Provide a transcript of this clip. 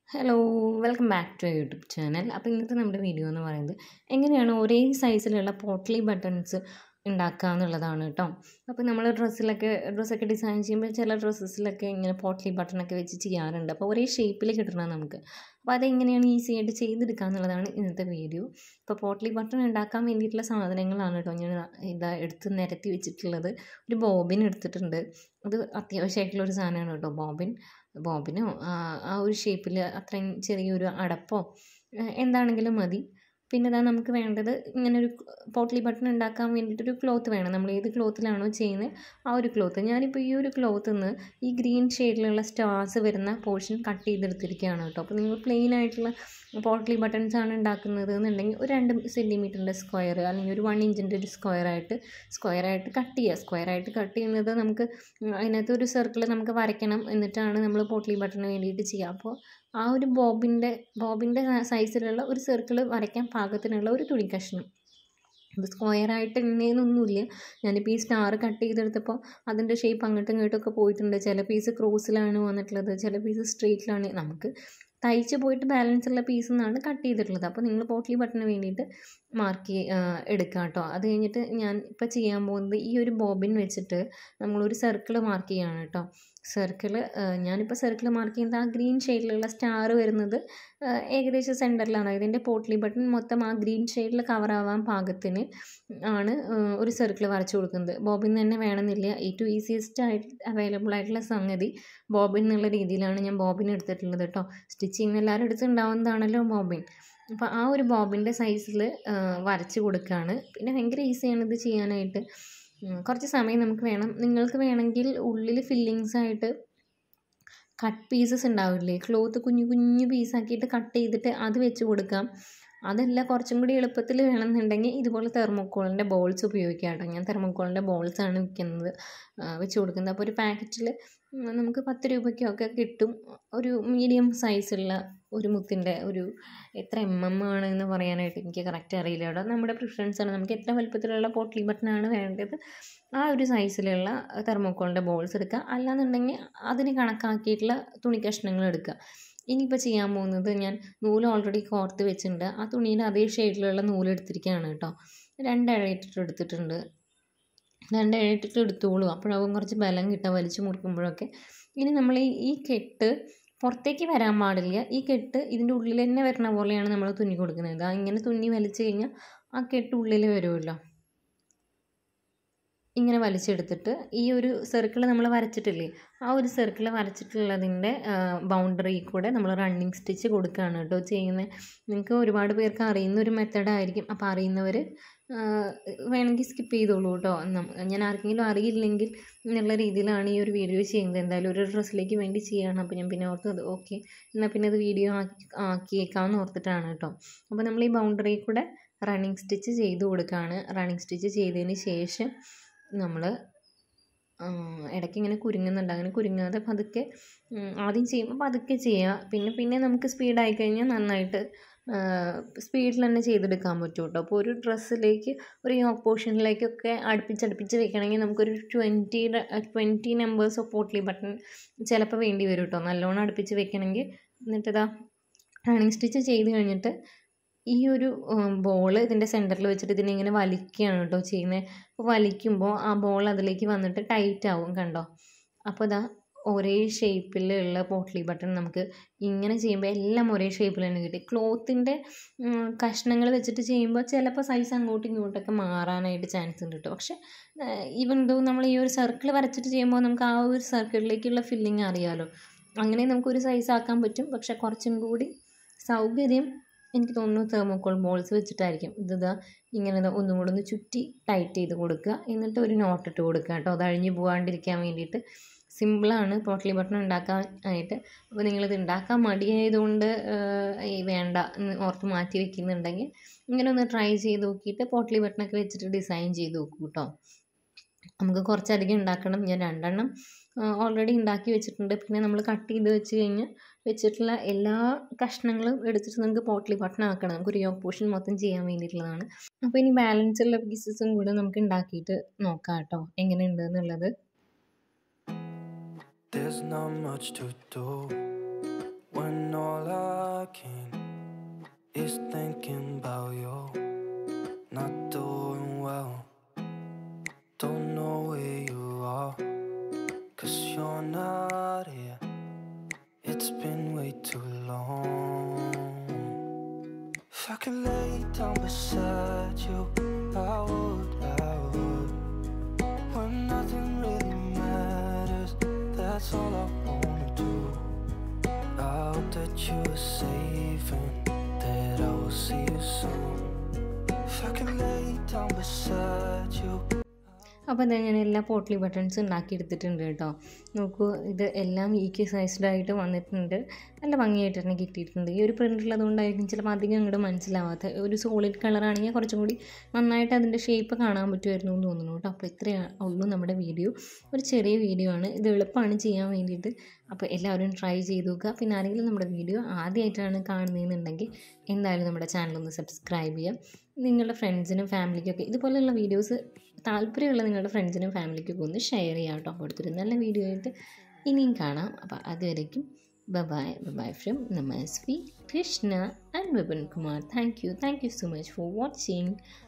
Hello welcome back to YouTube channel അപ്പോൾ ഇന്നത്തെ നമ്മുടെ വീഡിയോ എന്ന് പറയുന്നത് എങ്ങനെയാണ് ഒരേ സൈസിലുള്ള പോട്ട്ലി ബട്ടൺസ് ഉണ്ടാക്കുക എന്നുള്ളതാണ് കേട്ടോ അപ്പോൾ നമ്മൾ ഡ്രസ്സിലൊക്കെ ഡ്രസ്സൊക്കെ ഡിസൈൻ ചെയ്യുമ്പോൾ ചില ഡ്രസ്സസിലൊക്കെ ഇങ്ങനെ പോട്ട്ലി ബട്ടണൊക്കെ വെച്ച് ചെയ്യാറുണ്ട് അപ്പോൾ ഒരേ ഷേപ്പിൽ കിട്ടണം നമുക്ക് അപ്പോൾ അതെങ്ങനെയാണ് ഈസി ആയിട്ട് ചെയ്തെടുക്കുക എന്നുള്ളതാണ് ഇന്നത്തെ വീഡിയോ അപ്പോൾ പോട്ട്ലി ബട്ടൺ ഉണ്ടാക്കാൻ വേണ്ടിയിട്ടുള്ള സാധനങ്ങളാണ് കേട്ടോ ഞാൻ ഇതാ എടുത്ത് നിരത്തി വെച്ചിട്ടുള്ളത് ഒരു ബോബിൻ എടുത്തിട്ടുണ്ട് അത് അത്യാവശ്യമായിട്ടുള്ള ഒരു സാധനമാണ് കേട്ടോ ബോബിൻ ബോബിനോ ആ ഒരു ഷേപ്പിൽ അത്രയും ചെറിയൊരു അടപ്പോ എന്താണെങ്കിലും മതി പിന്നെ ഇതാ നമുക്ക് വേണ്ടത് ഇങ്ങനെ ഒരു പോട്ട്ലി ബട്ടൺ ഉണ്ടാക്കാൻ വേണ്ടിയിട്ടൊരു ക്ലോത്ത് വേണം നമ്മൾ ഏത് ക്ലോത്തിലാണോ ചെയ്യുന്നത് ആ ഒരു ക്ലോത്ത് ഞാനിപ്പോൾ ഈ ഒരു ക്ലോത്തിൽ നിന്ന് ഈ ഗ്രീൻ ഷെയ്ഡിലുള്ള സ്റ്റാർസ് വരുന്ന പോർഷൻ കട്ട് ചെയ്തെടുത്തിരിക്കുകയാണ് കേട്ടോ അപ്പോൾ നിങ്ങൾ പ്ലെയിൻ ആയിട്ടുള്ള പോട്ട്ലി ബട്ടൺസ് ആണ് ഉണ്ടാക്കുന്നത് എന്നുണ്ടെങ്കിൽ ഒരു രണ്ട് സെൻറ്റിമീറ്ററിൻ്റെ സ്ക്വയർ അല്ലെങ്കിൽ ഒരു വൺ ഇഞ്ചിൻ്റെ ഒരു സ്ക്വയറായിട്ട് സ്ക്വയറായിട്ട് കട്ട് ചെയ്യുക സ്ക്വയറായിട്ട് കട്ട് ചെയ്യുന്നത് നമുക്ക് അതിനകത്ത് ഒരു സർക്കിൾ നമുക്ക് വരയ്ക്കണം എന്നിട്ടാണ് നമ്മൾ പോട്ട്ലി ബട്ടണിന് വേണ്ടിയിട്ട് ചെയ്യുക അപ്പോൾ ആ ഒരു ബോബിൻ്റെ ബോബിൻ്റെ സൈസിലുള്ള ഒരു സർക്കിൾ വരയ്ക്കാൻ പാകത്തിനുള്ള ഒരു തുണി കഷ്ണം ഇത് സ്ക്വയറായിട്ട് ഇങ്ങനെയൊന്നുമില്ല ഞാനിപ്പോൾ ഈ സ്റ്റാർ കട്ട് ചെയ്തെടുത്തപ്പോൾ അതിൻ്റെ ഷേപ്പ് അങ്ങോട്ടും ഇങ്ങോട്ടും ഒക്കെ പോയിട്ടുണ്ട് ചില പീസ് ക്രോസിലാണ് വന്നിട്ടുള്ളത് ചില പീസ് സ്ട്രെയിറ്റിലാണ് നമുക്ക് തയ്ച്ച് പോയിട്ട് ബാലൻസ് ഉള്ള പീസിൽ നിന്നാണ് കട്ട് ചെയ്തിട്ടുള്ളത് അപ്പോൾ നിങ്ങൾ പോട്ട്ലി ബട്ടണിന് വേണ്ടിയിട്ട് മാർക്ക് എടുക്കുക കേട്ടോ അത് കഴിഞ്ഞിട്ട് ഞാൻ ഇപ്പോൾ ചെയ്യാൻ പോകുന്നത് ഈ ഒരു ബോബിൻ വെച്ചിട്ട് നമ്മളൊരു സർക്കിൾ മാർക്ക് ചെയ്യുകയാണ് കേട്ടോ സർക്കിൾ ഞാനിപ്പോൾ സർക്കിൾ മാർക്ക് ചെയ്യുന്നത് ആ ഗ്രീൻ ഷെയ്ഡിലുള്ള സ്റ്റാർ വരുന്നത് ഏകദേശം സെൻറ്ററിലാണ് ഇതിൻ്റെ പോട്ട്ലി ബട്ടൺ മൊത്തം ആ ഗ്രീൻ ഷെയ്ഡിൽ കവർ ആവാൻ പാകത്തിന് ആണ് ഒരു സർക്കിൾ വരച്ചു കൊടുക്കുന്നത് ബോബിൻ തന്നെ വേണമെന്നില്ല ഏറ്റവും ഈസിയസ്റ്റ് ആയിട്ട് അവൈലബിൾ ആയിട്ടുള്ള സംഗതി ബോബിൻ എന്നുള്ള രീതിയിലാണ് ഞാൻ ബോബിൻ എടുത്തിട്ടുള്ളത് കേട്ടോ സ്റ്റിച്ച് ചെയ്യുന്ന എല്ലാവരും എടുത്തുണ്ടാവുന്നതാണല്ലോ ബോബിൻ അപ്പോൾ ആ ഒരു ബോബിൻ്റെ സൈസിൽ വരച്ച് കൊടുക്കുകയാണ് പിന്നെ ഭയങ്കര ഈസിയാണ് ഇത് ചെയ്യാനായിട്ട് കുറച്ച് സമയം നമുക്ക് വേണം നിങ്ങൾക്ക് വേണമെങ്കിൽ ഉള്ളിൽ ഫില്ലിങ്സ് ആയിട്ട് കട്ട് പീസസ് ഉണ്ടാവില്ലേ ക്ലോത്ത് കുഞ്ഞു കുഞ്ഞു പീസാക്കിയിട്ട് കട്ട് ചെയ്തിട്ട് അത് വെച്ച് കൊടുക്കാം അതല്ല കുറച്ചും കൂടി എളുപ്പത്തിൽ വേണമെന്നുണ്ടെങ്കിൽ ഇതുപോലെ തെർമോക്കോളിൻ്റെ ബോൾസ് ഉപയോഗിക്കാം കേട്ടോ ഞാൻ തെർമോക്കോളിൻ്റെ ബോൾസാണ് വിൽക്കുന്നത് വെച്ച് കൊടുക്കുന്നത് അപ്പോൾ ഒരു പാക്കറ്റിൽ നമുക്ക് പത്ത് രൂപയ്ക്കൊക്കെ കിട്ടും ഒരു മീഡിയം സൈസുള്ള ഒരു മുത്തിൻ്റെ ഒരു എത്ര എം എം ആണ് എന്ന് പറയാനായിട്ട് എനിക്ക് കറക്റ്റ് അറിയില്ല കേട്ടോ നമ്മുടെ പ്രിഫറൻസാണ് നമുക്ക് എത്ര വലുപ്പത്തിലുള്ള പോട്ട്ലി ബട്ടണാണ് വേണ്ടത് ആ ഒരു സൈസിലുള്ള തെർമോക്കോളിൻ്റെ ബോൾസ് എടുക്കുക അല്ലാന്നുണ്ടെങ്കിൽ അതിന് കണക്കാക്കിയിട്ടുള്ള തുണി കഷ്ണങ്ങൾ എടുക്കുക ഇനിയിപ്പോൾ ചെയ്യാൻ പോകുന്നത് ഞാൻ നൂല് ഓൾറെഡി കോർത്ത് വെച്ചിട്ടുണ്ട് ആ തുണിയിൽ അതേ ഷെയ്ഡിലുള്ള നൂല് എടുത്തിരിക്കുകയാണ് കേട്ടോ രണ്ട് ഇഴയിട്ടിട്ട് എടുത്തിട്ടുണ്ട് രണ്ട് ഇഴയിട്ടിട്ട് എടുത്തോളൂ അപ്പോഴാവും കുറച്ച് ബലം കിട്ടുക വലിച്ചു മുറിക്കുമ്പോഴൊക്കെ ഇനി നമ്മൾ ഈ ഈ കെട്ട് പുറത്തേക്ക് വരാൻ പാടില്ല ഈ കെട്ട് ഇതിൻ്റെ ഉള്ളിൽ തന്നെ വരുന്ന പോലെയാണ് നമ്മൾ തുന്നി കൊടുക്കുന്നത് ആ ഇങ്ങനെ തുന്നി വലിച്ചു കഴിഞ്ഞാൽ ആ കെട്ട് ഉള്ളിൽ വരുമല്ലോ ഇങ്ങനെ വലിച്ചെടുത്തിട്ട് ഈ ഒരു സർക്കിൾ നമ്മൾ വരച്ചിട്ടില്ലേ ആ ഒരു സർക്കിൾ വരച്ചിട്ടുള്ളതിൻ്റെ ബൗണ്ടറി കൂടെ നമ്മൾ റണ്ണിങ് സ്റ്റിച്ച് കൊടുക്കുകയാണ് കേട്ടോ ചെയ്യുന്നത് നിങ്ങൾക്ക് ഒരുപാട് പേർക്ക് അറിയുന്ന ഒരു മെത്തഡായിരിക്കും അപ്പോൾ അറിയുന്നവർ വേണമെങ്കിൽ സ്കിപ്പ് ചെയ്തോളൂ കേട്ടോ ഞാൻ ആർക്കെങ്കിലും അറിയില്ലെങ്കിൽ എന്നുള്ള രീതിയിലാണ് ഈ ഒരു വീഡിയോ ചെയ്യുന്നത് എന്തായാലും ഒരു ഡ്രസ്സിലേക്ക് വേണ്ടി ചെയ്യുകയാണ് അപ്പോൾ ഞാൻ പിന്നെ ഓർത്തത് ഓക്കെ എന്നാൽ പിന്നെ അത് വീഡിയോ ആക്കി ആക്കിയേക്കാമെന്ന് ഓർത്തിട്ടാണ് കേട്ടോ അപ്പോൾ നമ്മൾ ഈ ബൗണ്ടറി കൂടെ റണ്ണിങ് സ്റ്റിച്ച് ചെയ്ത് കൊടുക്കുകയാണ് റണ്ണിങ് സ്റ്റിച്ച് ചെയ്തതിന് ശേഷം നമ്മൾ ഇടയ്ക്ക് ഇങ്ങനെ കുരുങ്ങുന്നുണ്ട് അങ്ങനെ കുരുങ്ങാതെ പതുക്കെ ആദ്യം ചെയ്യുമ്പോൾ പതുക്കെ ചെയ്യുക പിന്നെ പിന്നെ നമുക്ക് സ്പീഡായി കഴിഞ്ഞാൽ നന്നായിട്ട് സ്പീഡിൽ തന്നെ ചെയ്തെടുക്കാൻ പറ്റും കേട്ടോ അപ്പോൾ ഒരു ഡ്രസ്സിലേക്ക് ഒരു യോക്ക് പോർഷനിലേക്കൊക്കെ അടുപ്പിച്ചടുപ്പിച്ച് വെക്കണമെങ്കിൽ നമുക്കൊരു twenty twenty numbers of potli button ചിലപ്പോൾ വേണ്ടി വരും കേട്ടോ നല്ലോണം അടുപ്പിച്ച് വെക്കണമെങ്കിൽ എന്നിട്ടിതാ റണ്ണിങ് സ്റ്റിച്ച് ചെയ്ത് കഴിഞ്ഞിട്ട് ഈ ഒരു ബോൾ ഇതിൻ്റെ സെൻറ്ററിൽ വെച്ചിട്ട് ഇതിനെ ഇങ്ങനെ വലിക്കുകയാണ് കേട്ടോ ചെയ്യുന്നത് അപ്പോൾ വലിക്കുമ്പോൾ ആ ബോൾ അതിലേക്ക് വന്നിട്ട് ടൈറ്റ് ആവും കണ്ടോ അപ്പോൾ ഇതാ ഒരേ ഷേപ്പിലുള്ള പോട്ട്ലി ബട്ടൺ നമുക്ക് ഇങ്ങനെ ചെയ്യുമ്പോൾ എല്ലാം ഒരേ ഷേപ്പിൽ തന്നെ കിട്ടി ക്ലോത്തിൻ്റെ കഷ്ണങ്ങൾ വെച്ചിട്ട് ചെയ്യുമ്പോൾ ചിലപ്പോൾ സൈസ് അങ്ങോട്ടും ഇങ്ങോട്ടൊക്കെ മാറാനായിട്ട് ചാൻസ് ഉണ്ട് കേട്ടോ പക്ഷേ ഈവൻ ദോ നമ്മൾ ഈ ഒരു സർക്കിൾ വരച്ചിട്ട് ചെയ്യുമ്പോൾ നമുക്ക് ആ ഒരു സർക്കിളിലേക്കുള്ള ഫില്ലിങ് അറിയാമല്ലോ അങ്ങനെ നമുക്കൊരു സൈസ് ആക്കാൻ പറ്റും പക്ഷേ കുറച്ചും കൂടി സൗകര്യം എനിക്ക് തോന്നുന്നു തെർമോക്കോൾ ബോൾസ് വെച്ചിട്ടായിരിക്കും ഇത് ഇങ്ങനെ ഒന്നും കൂടെ ഒന്ന് ചുറ്റി ടൈറ്റ് ചെയ്ത് കൊടുക്കുക എന്നിട്ട് ഒരു നോട്ട് ഇട്ട് കൊടുക്കുക കേട്ടോ അത് അഴിഞ്ഞു പോകാണ്ടിരിക്കാൻ വേണ്ടിയിട്ട് സിമ്പിളാണ് പോട്ട്ലി ബട്ടൺ ഉണ്ടാക്കാൻ ആയിട്ട് അപ്പോൾ നിങ്ങളിത് ഉണ്ടാക്കാൻ മടിയായതുകൊണ്ട് വേണ്ട എന്ന് ഓർത്ത് മാറ്റി വെക്കുന്നുണ്ടെങ്കിൽ ഇങ്ങനെ ഒന്ന് ട്രൈ ചെയ്ത് നോക്കിയിട്ട് പോട്ട്ലി ബട്ടണൊക്കെ വെച്ചിട്ട് ഡിസൈൻ ചെയ്ത് നോക്കൂ കേട്ടോ നമുക്ക് കുറച്ചധികം ഉണ്ടാക്കണം ഞാൻ രണ്ടെണ്ണം ഓൾറെഡി ഉണ്ടാക്കി വെച്ചിട്ടുണ്ട് പിന്നെ നമ്മൾ കട്ട് ചെയ്ത് വെച്ച് കഴിഞ്ഞാൽ വെച്ചിട്ടുള്ള എല്ലാ കഷ്ണങ്ങളും എടുത്തിട്ട് നമുക്ക് പോട്ട്ലി ബട്ടൺ ആക്കണം നമുക്കൊരു യോക്ക് പോർഷൻ മൊത്തം ചെയ്യാൻ വേണ്ടിയിട്ടുള്ളതാണ് അപ്പോൾ ഇനി ബാലൻസ് ഉള്ള പീസസും കൂടെ നമുക്ക് ഉണ്ടാക്കിയിട്ട് നോക്കാം കേട്ടോ എങ്ങനെയുണ്ട് എന്നുള്ളത് There's not much to do when all I Always thinking about you, not doing well. Don't know where you are, cause you're not here. It's been way too long. If I could lay down beside you, I would, I would. When nothing really matters, that's all I wanna do. I hope that you are safe and that I will see you soon. If I could lay down beside you. അപ്പോൾ എന്താ ഞാൻ എല്ലാ പോട്ട്ലി ബട്ടൺസും ഉണ്ടാക്കിയെടുത്തിട്ടുണ്ട് കേട്ടോ നോക്കൂ ഇത് എല്ലാം equal sized ആയിട്ട് വന്നിട്ടുണ്ട് നല്ല ഭംഗിയായിട്ട് തന്നെ കിട്ടിയിട്ടുണ്ട് ഈ ഒരു പ്രിൻ്റ് ഉള്ളതുകൊണ്ടായിരിക്കും ചിലപ്പോൾ അധികം അങ്ങോട്ട് മനസ്സിലാവാത്ത ഒരു സോളിഡ് കളറാണെങ്കിൽ കുറച്ചും കൂടി നന്നായിട്ട് അതിൻ്റെ ഷേപ്പ് കാണാൻ പറ്റുമായിരുന്നു എന്ന് തോന്നുന്നു കേട്ടോ അപ്പോൾ ഇത്രയേ ഉള്ളൂ നമ്മുടെ വീഡിയോ ഒരു ചെറിയ വീഡിയോ ആണ് ഇത് എളുപ്പമാണ് ചെയ്യാൻ വേണ്ടിയിട്ട് അപ്പോൾ എല്ലാവരും ട്രൈ ചെയ്ത് നോക്കുക പിന്നെ ആരെങ്കിലും നമ്മുടെ വീഡിയോ ആദ്യമായിട്ടാണ് കാണുന്നതെന്നുണ്ടെങ്കിൽ എന്തായാലും നമ്മുടെ ചാനൽ ഒന്ന് സബ്സ്ക്രൈബ് ചെയ്യാം നിങ്ങളുടെ ഫ്രണ്ട്സിനും ഫാമിലിക്കൊക്കെ ഇതുപോലെയുള്ള വീഡിയോസ് താല്പര്യമുള്ള നിങ്ങളുടെ ഫ്രണ്ട്സിനും ഫാമിലിക്കൊക്കെ ഒന്ന് ഷെയർ ചെയ്യാം കേട്ടോ അപ്പോൾ അടുത്തൊരു നല്ല വീഡിയോ ആയിട്ട് ഇനിയും കാണാം അപ്പോൾ അതുവരേക്കും bye bye bye bye from Namasvi Krishna and Vipin Kumar thank you thank you so much for watching